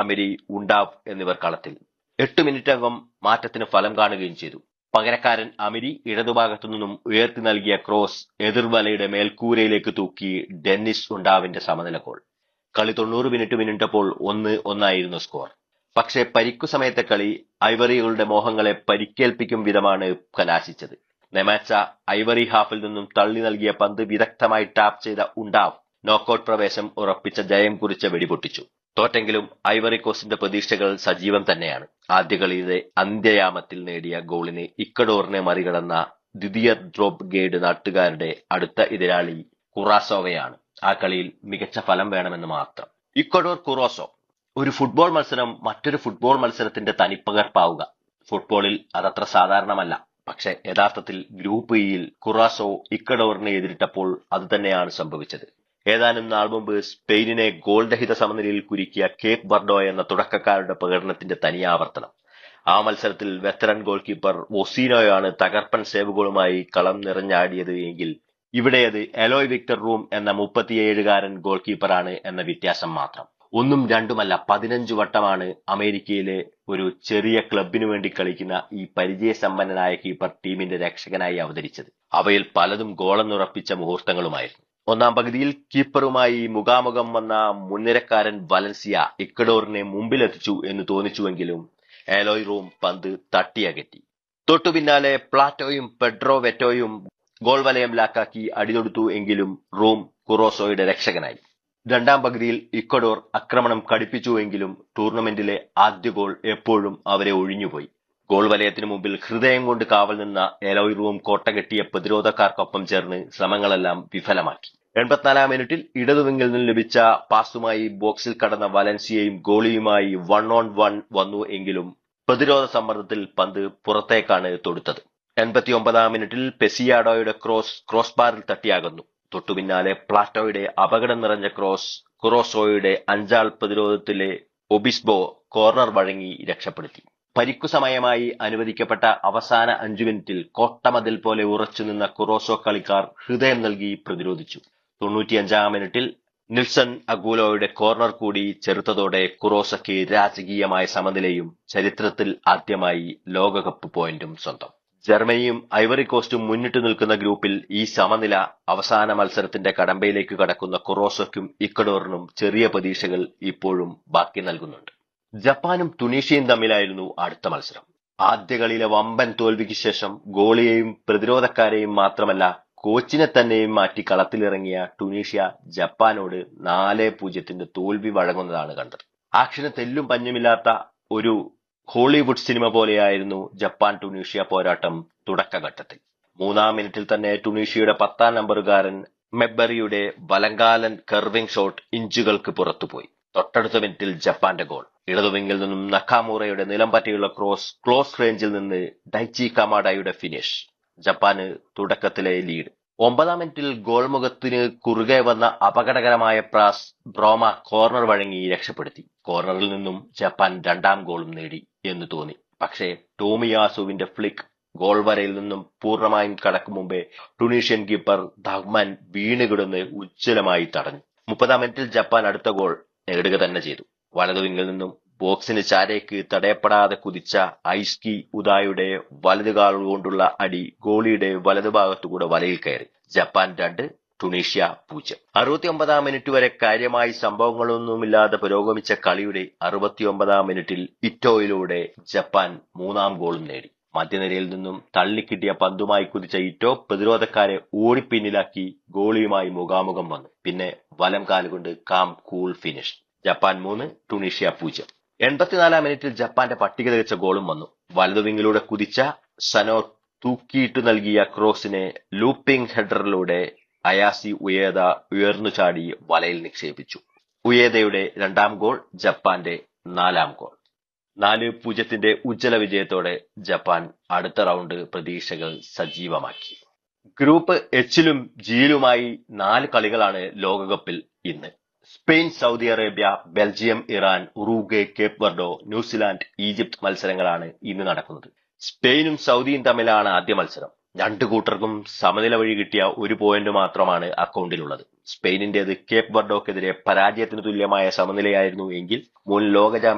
അമിരി ഉണ്ടാവ് എന്നിവർ കളത്തിൽ എട്ട് മിനിറ്റകം മാറ്റത്തിന് ഫലം കാണുകയും ചെയ്തു പകരക്കാരൻ അമിരി ഇടതുഭാഗത്തു നിന്നും ഉയർത്തി നൽകിയ ക്രോസ് എതിർവലയുടെ മേൽക്കൂരയിലേക്ക് തൂക്കി ഡെന്നിസ് ഉണ്ടാവിന്റെ സമനില ഗോൾ കളി തൊണ്ണൂറ് മിനിറ്റ് പിന്നിട്ടപ്പോൾ ഒന്ന് ഒന്നായിരുന്നു സ്കോർ പക്ഷേ പരിക്കു സമയത്തെ കളി ഐവറികളുടെ മോഹങ്ങളെ പരിക്കേൽപ്പിക്കും വിധമാണ് കലാശിച്ചത് നെമാച്ച ഐവറി ഹാഫിൽ നിന്നും തള്ളി നൽകിയ പന്ത് വിദഗ്ധമായി ടാപ്പ് ചെയ്ത ഉണ്ടാവ് നോക്കൌട്ട് പ്രവേശം ഉറപ്പിച്ച ജയം കുറിച്ച് വെടിപൊട്ടിച്ചു തോറ്റെങ്കിലും ഐവറി കോസ്റ്റിന്റെ പ്രതീക്ഷകൾ സജീവം തന്നെയാണ് ആദ്യ കളിയിലെ അന്ത്യയാമത്തിൽ നേടിയ ഗോളിന് ഇക്കഡോറിനെ മറികടന്ന ദ്വിതീയ ഡ്രോപ്പ് ഗേഡ് നാട്ടുകാരുടെ അടുത്ത എതിരാളി കുറാസോവയാണ് ആ കളിയിൽ മികച്ച ഫലം വേണമെന്ന് മാത്രം ഇക്വഡോർ കുറോസോ ഒരു ഫുട്ബോൾ മത്സരം മറ്റൊരു ഫുട്ബോൾ മത്സരത്തിന്റെ തനിപ്പകർപ്പാവുക ഫുട്ബോളിൽ അതത്ര സാധാരണമല്ല പക്ഷെ യഥാർത്ഥത്തിൽ ഗ്രൂപ്പ് ഇയിൽ കുറാസോ ഇക്കഡോറിനെ എതിരിട്ടപ്പോൾ അത് തന്നെയാണ് സംഭവിച്ചത് ഏതാനും നാൾ മുമ്പ് സ്പെയിനിനെ ഗോൾ രഹിത സമനിലയിൽ കുരുക്കിയ കേപ്പ് ബർഡോ എന്ന തുടക്കക്കാരുടെ പ്രകടനത്തിന്റെ തനിയാവർത്തനം ആ മത്സരത്തിൽ വെറ്ററൻ ഗോൾ കീപ്പർ ഒസീനോയാണ് തകർപ്പൻ സേവുകളുമായി കളം നിറഞ്ഞാടിയത് എങ്കിൽ ഇവിടെ അത് എലോയ് വിക്ടർ റൂം എന്ന മുപ്പത്തിയേഴുകാരൻ ഗോൾ കീപ്പറാണ് എന്ന വ്യത്യാസം മാത്രം ഒന്നും രണ്ടുമല്ല പതിനഞ്ചു വട്ടമാണ് അമേരിക്കയിലെ ഒരു ചെറിയ ക്ലബിനു വേണ്ടി കളിക്കുന്ന ഈ പരിചയസമ്പന്നനായ കീപ്പർ ടീമിന്റെ രക്ഷകനായി അവതരിച്ചത് അവയിൽ പലതും ഗോളെന്നുറപ്പിച്ച മുഹൂർത്തങ്ങളുമായിരുന്നു ഒന്നാം പകുതിയിൽ കീപ്പറുമായി മുഖാമുഖം വന്ന മുൻനിരക്കാരൻ വലൻസിയ ഇക്കഡോറിനെ മുമ്പിലെത്തിച്ചു എന്ന് തോന്നിച്ചുവെങ്കിലും ഏലോയ് റൂം പന്ത് തട്ടിയകറ്റി തൊട്ടു പിന്നാലെ പ്ലാറ്റോയും പെഡ്രോ വെറ്റോയും ഗോൾ വലയം ലാക്കാക്കി അടിതൊടുത്തു എങ്കിലും റൂം കുറോസോയുടെ രക്ഷകനായി രണ്ടാം പകുതിയിൽ ഇക്വഡോർ ആക്രമണം കടുപ്പിച്ചുവെങ്കിലും ടൂർണമെന്റിലെ ആദ്യ ഗോൾ എപ്പോഴും അവരെ ഒഴിഞ്ഞുപോയി ഗോൾ വലയത്തിന് മുമ്പിൽ ഹൃദയം കൊണ്ട് കാവൽ നിന്ന എലോയ് റൂം കോട്ടകെട്ടിയ പ്രതിരോധക്കാർക്കൊപ്പം ചേർന്ന് ശ്രമങ്ങളെല്ലാം വിഫലമാക്കി എൺപത്തിനാലാം മിനിറ്റിൽ ഇടതുവിങ്ങിൽ നിന്ന് ലഭിച്ച പാസുമായി ബോക്സിൽ കടന്ന വലൻസിയയും ഗോളിയുമായി വൺ ഓൺ വൺ വന്നു എങ്കിലും പ്രതിരോധ സമ്മർദ്ദത്തിൽ പന്ത് പുറത്തേക്കാണ് തൊടുത്തത് എൺപത്തി ഒമ്പതാം മിനിറ്റിൽ പെസിയാഡോയുടെ ക്രോസ് ക്രോസ് ബാറിൽ തട്ടിയാകുന്നു തൊട്ടുപിന്നാലെ പ്ലാറ്റോയുടെ അപകടം നിറഞ്ഞ ക്രോസ് കുറോസോയുടെ അഞ്ചാൾ പ്രതിരോധത്തിലെ ഒബിസ്ബോ കോർണർ വഴങ്ങി രക്ഷപ്പെടുത്തി പരിക്കു സമയമായി അനുവദിക്കപ്പെട്ട അവസാന അഞ്ചു മിനിറ്റിൽ കോട്ടമതിൽ പോലെ ഉറച്ചുനിന്ന കുറോസോ കളിക്കാർ ഹൃദയം നൽകി പ്രതിരോധിച്ചു തൊണ്ണൂറ്റിയഞ്ചാം മിനിറ്റിൽ നിൽസൺ അഗൂലോയുടെ കോർണർ കൂടി ചെറുത്തതോടെ കുറോസയ്ക്ക് രാജകീയമായ സമനിലയും ചരിത്രത്തിൽ ആദ്യമായി ലോകകപ്പ് പോയിന്റും സ്വന്തം ജർമ്മനിയും ഐവറി കോസ്റ്റും മുന്നിട്ട് നിൽക്കുന്ന ഗ്രൂപ്പിൽ ഈ സമനില അവസാന മത്സരത്തിന്റെ കടമ്പയിലേക്ക് കടക്കുന്ന കൊറോസോയ്ക്കും ഇക്കഡോറിനും ചെറിയ പ്രതീക്ഷകൾ ഇപ്പോഴും ബാക്കി നൽകുന്നുണ്ട് ജപ്പാനും തുണീഷ്യയും തമ്മിലായിരുന്നു അടുത്ത മത്സരം ആദ്യ കളിയിലെ വമ്പൻ തോൽവിക്ക് ശേഷം ഗോളിയെയും പ്രതിരോധക്കാരെയും മാത്രമല്ല കോച്ചിനെ തന്നെയും മാറ്റി കളത്തിലിറങ്ങിയ ടുണീഷ്യ ജപ്പാനോട് നാല് പൂജ്യത്തിന്റെ തോൽവി വഴങ്ങുന്നതാണ് കണ്ടത് ആക്ഷന് തെല്ലും പഞ്ഞുമില്ലാത്ത ഒരു ഹോളിവുഡ് സിനിമ പോലെയായിരുന്നു ജപ്പാൻ ടുണീഷ്യ പോരാട്ടം തുടക്കഘട്ടത്തിൽ മൂന്നാം മിനിറ്റിൽ തന്നെ ടുണീഷ്യയുടെ പത്താം നമ്പറുകാരൻ മെബറിയുടെ വലങ്കാലൻ കർവിംഗ് ഷോട്ട് ഇഞ്ചുകൾക്ക് പുറത്തുപോയി തൊട്ടടുത്ത മിനിറ്റിൽ ജപ്പാന്റെ ഗോൾ ഇടതുവിങ്ങിൽ നിന്നും നക്കാമൂറയുടെ നിലം പറ്റിയുള്ള ക്രോസ് ക്ലോസ് റേഞ്ചിൽ നിന്ന് ഡൈച്ചി കമാഡയുടെ ഫിനിഷ് ജപ്പാന് തുടക്കത്തിലെ ലീഡ് ഒമ്പതാം മിനിറ്റിൽ ഗോൾ മുഖത്തിന് കുറുകെ വന്ന അപകടകരമായ പ്രാസ് ബ്രോമ കോർണർ വഴങ്ങി രക്ഷപ്പെടുത്തി കോർണറിൽ നിന്നും ജപ്പാൻ രണ്ടാം ഗോളും നേടി എന്ന് തോന്നി പക്ഷേ ടോമിയാസുവിന്റെ ഫ്ലിക്ക് ഗോൾ വരയിൽ നിന്നും പൂർണ്ണമായും കടക്കും മുമ്പേ ടുണീഷ്യൻ കീപ്പർ ദഹ്മാൻ വീണുകിടന്ന് ഉജ്ജ്വലമായി തടഞ്ഞു മുപ്പതാം മിനിറ്റിൽ ജപ്പാൻ അടുത്ത ഗോൾ നേടുക തന്നെ ചെയ്തു വലതുവിങ്ങിൽ നിന്നും ബോക്സിന് ചാരേക്ക് തടയപ്പെടാതെ കുതിച്ച ഐസ്കി ഉദായുടെ വലതുകാൽ കൊണ്ടുള്ള അടി ഗോളിയുടെ വലതുഭാഗത്തുകൂടെ വലയിൽ കയറി ജപ്പാൻ രണ്ട് ടുണീഷ്യ പൂജ്യം അറുപത്തിയൊമ്പതാം മിനിറ്റ് വരെ കാര്യമായി സംഭവങ്ങളൊന്നുമില്ലാതെ പുരോഗമിച്ച കളിയുടെ അറുപത്തിയൊമ്പതാം മിനിറ്റിൽ ഇറ്റോയിലൂടെ ജപ്പാൻ മൂന്നാം ഗോളും നേടി മധ്യനിരയിൽ നിന്നും തള്ളിക്കിട്ടിയ പന്തുമായി കുതിച്ച ഇറ്റോ പ്രതിരോധക്കാരെ ഓടിപ്പിന്നിലാക്കി ഗോളിയുമായി മുഖാമുഖം വന്നു പിന്നെ വലം കാലുകൊണ്ട് കാം കൂൾ ഫിനിഷ് ജപ്പാൻ മൂന്ന് ടുണീഷ്യ പൂജ്യം എൺപത്തിനാലാം മിനിറ്റിൽ ജപ്പാന്റെ പട്ടിക തികച്ച ഗോളും വന്നു വലതുവിങ്ങിലൂടെ കുതിച്ച സനോ തൂക്കിയിട്ട് നൽകിയ ക്രോസിനെ ലൂപ്പിംഗ് ഹെഡറിലൂടെ അയാസി ഉയേദ ഉയർന്നു ചാടി വലയിൽ നിക്ഷേപിച്ചു ഉയേദയുടെ രണ്ടാം ഗോൾ ജപ്പാന്റെ നാലാം ഗോൾ നാല് പൂജ്യത്തിന്റെ ഉജ്ജ്വല വിജയത്തോടെ ജപ്പാൻ അടുത്ത റൗണ്ട് പ്രതീക്ഷകൾ സജീവമാക്കി ഗ്രൂപ്പ് എച്ചിലും ജിയിലുമായി നാല് കളികളാണ് ലോകകപ്പിൽ ഇന്ന് Spain Saudi Arabia Belgium Iran Uruguay Cape Verde New Zealand Egypt മത്സരങ്ങളാണ് ഇന്ന് നടക്കുന്നത് സ്പെയിനും സൗദിയും തമ്മിലാണ് ആദ്യ മത്സരം രണ്ടു കൂട്ടർക്കും സമനില വഴി കിട്ടിയ ഒരു പോയിന്റ് മാത്രമാണ് അക്കൗണ്ടിലുള്ളത് സ്പെയിനിന്റേത് കേപ്പ് വർഡോക്കെതിരെ പരാജയത്തിന് തുല്യമായ സമനിലയായിരുന്നു എങ്കിൽ മുൻ ലോക